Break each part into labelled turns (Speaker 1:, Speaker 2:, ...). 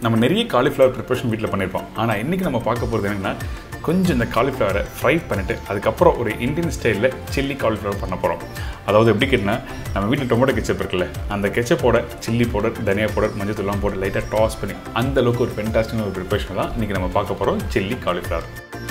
Speaker 1: நம்ம நிறைய cauliflower preparation வீட்டில் பண்ணியிருப்போம் ஆனால் இன்றைக்கி நம்ம பார்க்க போகிறது என்னென்னா கொஞ்சம் இந்த காலிஃப்ளவரை ஃப்ரை பண்ணிவிட்டு அதுக்கப்புறம் ஒரு இந்தியன் ஸ்டைலில் சில்லி காலிஃப்ளவர் பண்ண போகிறோம் அதாவது எப்படி கேட்டினா நம்ம வீட்டில் டொமேட்டோ கெச்சப் இருக்குல்ல அந்த கெச்சப்போட சில்லி பவுடர் தனியா பவுடர் மஞ்சள் தூள்லாம் போட்டு லைட்டாக டாஸ் பண்ணி அந்த அளவுக்கு ஒரு ஃபென்டாஸ்டிக் ஒரு ப்ரிப்பரேஷன் தான் இன்றைக்கி நம்ம பார்க்க போகிறோம் சில்லி காலிஃப்ளவர்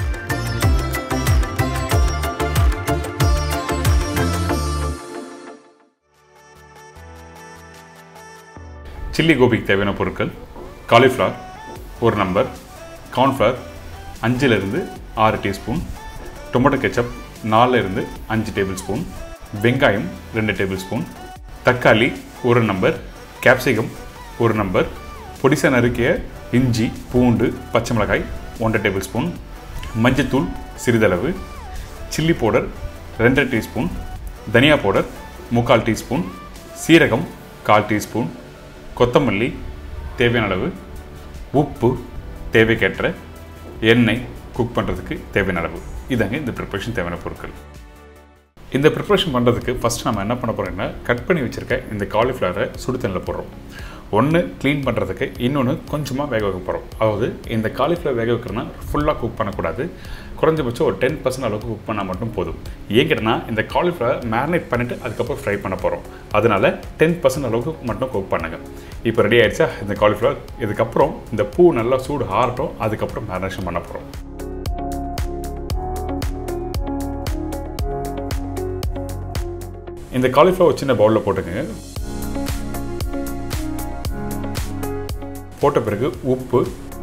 Speaker 1: சில்லி கோபிக்கு தேவையான பொருட்கள் காலிஃப்ளவர் ஒரு நம்பர் கார்ன்ஃப்ளவர் அஞ்சுலேருந்து ஆறு டீஸ்பூன் டொமேட்டோ கெச்சப் நாலுலேருந்து அஞ்சு டேபிள் ஸ்பூன் வெங்காயம் ரெண்டு டேபிள் ஸ்பூன் தக்காளி ஒரு நம்பர் கேப்சிகம் ஒரு நம்பர் பொடிசா நறுக்கிய இஞ்சி பூண்டு பச்சை மிளகாய் ஒன்றரை டேபிள் ஸ்பூன் மஞ்சத்தூள் சிறிதளவு சில்லி பவுடர் ரெண்டரை டீஸ்பூன் தனியா பவுடர் முக்கால் டீஸ்பூன் சீரகம் கால் டீஸ்பூன் கொத்தமல்லி தேவையான அளவு உப்பு தேவைக்கேற்ற எண்ணெய் குக் பண்ணுறதுக்கு தேவையான அளவு இதாங்க இந்த ப்ரிப்பரேஷன் தேவையான பொருட்கள் இந்த ப்ரிப்பரேஷன் பண்ணுறதுக்கு ஃபஸ்ட் நம்ம என்ன பண்ண போகிறோம்னா கட் பண்ணி வச்சுருக்க இந்த காலிஃப்ளவரை சுடு தண்ணியில் போடுறோம் ஒன்று க்ளீன் பண்ணுறதுக்கு இன்னொன்று கொஞ்சமாக வேக வைக்க போகிறோம் அதாவது இந்த காலிஃப்ளவர் வேக வைக்கிறோன்னா ஃபுல்லாக குக் பண்ணக்கூடாது குறைஞ்சபட்சம் ஒரு டென் பர்சன்ட் அளவுக்கு குக் பண்ணால் மட்டும் போதும் ஏன் கேட்டனா இந்த காலிஃப்ளவர் மேரினேட் பண்ணிவிட்டு அதுக்கப்புறம் ஃப்ரை பண்ண போகிறோம் அதனால் டென் பர்சன்ட் அளவுக்கு மட்டும் குக் பண்ணுங்க இப்போ ரெடி ஆயிடுச்சா இந்த காலிஃப்ளவர் இதுக்கப்புறம் இந்த பூ நல்லா சூடு ஆறட்டும் அதுக்கப்புறம் மேரினேஷன் பண்ண போகிறோம் இந்த காலிஃப்ளவர் சின்ன பவுலில் போட்டுக்கங்க போட்ட பிறகு உப்பு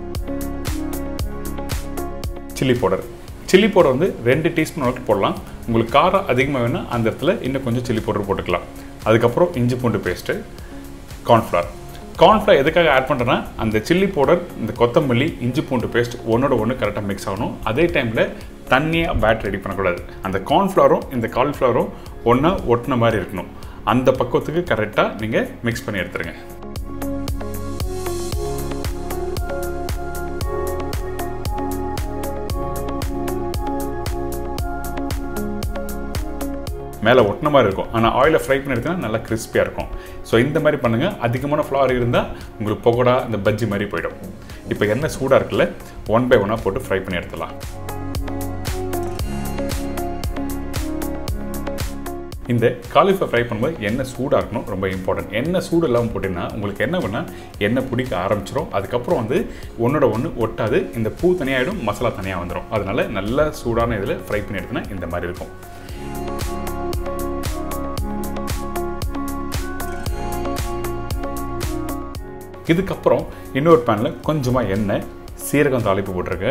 Speaker 1: சில்லி பவுடர் சில்லி பவுடர் வந்து ரெண்டு டீஸ்பூன் அளவுக்கு போடலாம் உங்களுக்கு காரம் அதிகமாக வேணால் அந்த இடத்துல இன்னும் கொஞ்சம் சில்லி பவுடர் போட்டுக்கலாம் அதுக்கப்புறம் இஞ்சி பூண்டு பேஸ்ட்டு கார்ன்ஃப்ளவர் கார்ன்ஃப்ளவர் எதுக்காக ஆட் பண்ணுறேன்னா அந்த சில்லி பவுடர் இந்த கொத்தமல்லி இஞ்சி பூண்டு பேஸ்ட் ஒன்றோட ஒன்று கரெக்டாக மிக்ஸ் ஆகணும் அதே டைமில் தண்ணியாக பேட் ரெடி பண்ணக்கூடாது அந்த கார்ன்ஃப்ளவரும் இந்த காலிஃப்ளவரும் ஒன்றா ஒட்டின மாதிரி இருக்கணும் அந்த பக்குவத்துக்கு கரெக்டாக நீங்கள் மிக்ஸ் பண்ணி எடுத்துருங்க மேலே ஒட்டின மாதிரி இருக்கும் ஆனால் ஆயிலில் ஃப்ரை பண்ணி எடுத்தீங்கன்னா நல்லா கிறிஸ்பியாக இருக்கும் ஸோ இந்த மாதிரி பண்ணுங்கள் அதிகமான ஃப்ளவர் இருந்தால் உங்களுக்கு பகோடா இந்த பஜ்ஜி மாதிரி போயிடும் இப்போ எண்ணெய் சூடாக இருக்குல்ல ஒன் பை ஒன்னாக போட்டு ஃப்ரை பண்ணி எடுத்துடலாம் இந்த காலிஃப்ளவர் ஃப்ரை பண்ணும்போது எண்ணெய் சூடாக இருக்கணும் ரொம்ப இம்பார்ட்டன்ட் எண்ணெய் சூடு இல்லாமல் போட்டிங்கன்னா உங்களுக்கு என்ன பண்ணால் எண்ணெய் பிடிக்க ஆரம்பிச்சிடும் அதுக்கப்புறம் வந்து ஒன்றோட ஒன்று ஒட்டாது இந்த பூ தனியாகிடும் மசாலா தனியாக வந்துடும் அதனால நல்லா சூடான இதில் ஃப்ரை பண்ணி எடுத்தனா இந்த மாதிரி இருக்கும் இதுக்கப்புறம் இன்னொரு பேனில் கொஞ்சமாக எண்ணெய் சீரகம் தாளிப்பு போட்டிருக்கு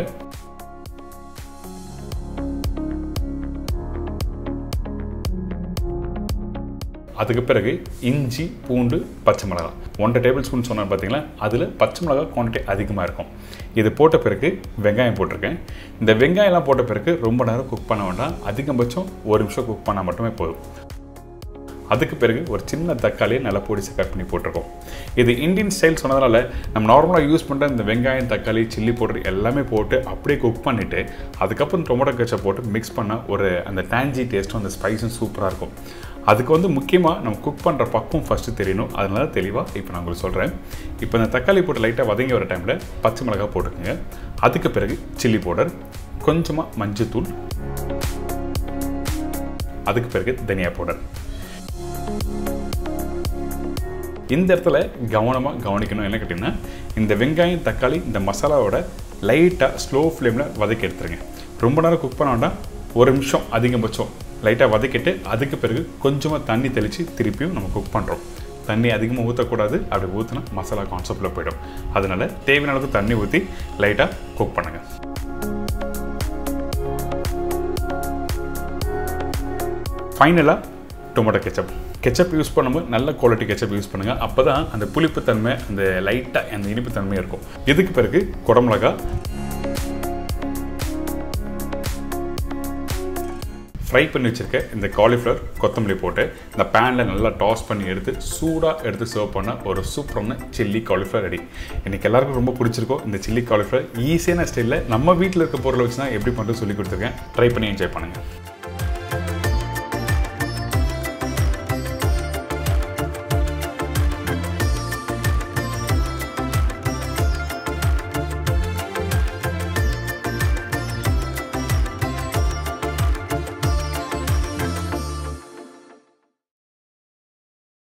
Speaker 1: அதுக்கு பிறகு இஞ்சி பூண்டு பச்சை மிளகா ஒன்றரை டேபிள் ஸ்பூன் சொன்னேன் பார்த்தீங்களா அதில் பச்சை மிளகா குவான்டிட்டி அதிகமாக இருக்கும் இது போட்ட பிறகு வெங்காயம் போட்டிருக்கேன் இந்த வெங்காயம்லாம் போட்ட பிறகு ரொம்ப நேரம் குக் பண்ண வேண்டாம் அதிகபட்சம் ஒரு நிமிஷம் குக் பண்ணால் மட்டுமே போதும் அதுக்கு பிறகு ஒரு சின்ன தக்காளியை நல்லா பொடிச்சு கட் பண்ணி போட்டிருக்கோம் இது இந்தியன் ஸ்டைல் சொன்னதுனால நம்ம நார்மலாக யூஸ் பண்ணுற இந்த வெங்காயம் தக்காளி சில்லி பவுடர் எல்லாமே போட்டு அப்படியே குக் பண்ணிவிட்டு அதுக்கப்புறம் டொமேட்டோ கச்சை போட்டு மிக்ஸ் பண்ணால் ஒரு அந்த டேஞ்சி டேஸ்ட்டும் அந்த ஸ்பைஸும் சூப்பராக இருக்கும் அதுக்கு வந்து முக்கியமாக நம்ம குக் பண்ணுற பக்கம் ஃபஸ்ட்டு தெரியணும் அதனால தெளிவாக இப்போ நான் உங்களுக்கு சொல்கிறேன் இப்போ இந்த தக்காளி போட்டு லைட்டாக வதங்கி வர டைமில் பச்சை மிளகாய் போட்டுக்கோங்க அதுக்கு பிறகு சில்லி பவுடர் கொஞ்சமாக மஞ்சத்தூள் அதுக்கு பிறகு தனியா பவுடர் இந்த இடத்துல கவனமாக கவனிக்கணும் என்ன கேட்டிங்கன்னா இந்த வெங்காயம் தக்காளி இந்த மசாலாவோட லைட்டாக ஸ்லோ ஃப்ளேமில் வதக்கி எடுத்துருங்க ரொம்ப நேரம் குக் பண்ண வேண்டாம் ஒரு நிமிஷம் அதிகபட்சம் லைட்டாக வதக்கிட்டு அதுக்கு பிறகு கொஞ்சமாக தண்ணி தெளித்து திருப்பியும் நம்ம குக் பண்ணுறோம் தண்ணி அதிகமாக ஊற்றக்கூடாது அப்படி ஊற்றினா மசாலா கான்செப்டில் போயிடும் அதனால் தேவையான அளவுக்கு தண்ணி ஊற்றி லைட்டாக குக் பண்ணுங்கள் ஃபைனலாக டொமேட்டோ கெச்சப் கெச்சப் யூஸ் பண்ணும்போது நல்ல குவாலிட்டி கெச்சப் யூஸ் பண்ணுங்கள் அப்போ தான் அந்த புளிப்புத்தன்மை அந்த லைட்டாக அந்த இனிப்புத்தன்மை இருக்கும் இதுக்கு பிறகு குடமிளகா ஃப்ரை பண்ணி வச்சுருக்க இந்த காலிஃப்ளவர் கொத்தமல்லி போட்டு இந்த பேனில் நல்லா டாஸ் பண்ணி எடுத்து சூடாக எடுத்து சர்வ் பண்ண ஒரு சூப்பரான சில்லி காலிஃப்ளவர் ரெடி எனக்கு எல்லாருக்கும் ரொம்ப பிடிச்சிருக்கோம் இந்த சில்லி காலிஃப்ளவர் ஈஸியான ஸ்டைலில் நம்ம வீட்டில் இருக்க பொருளை வச்சு தான் எப்படி பண்ணுறது சொல்லி கொடுத்துருக்கேன் ட்ரை பண்ணி என்ஜாய் பண்ணுங்கள்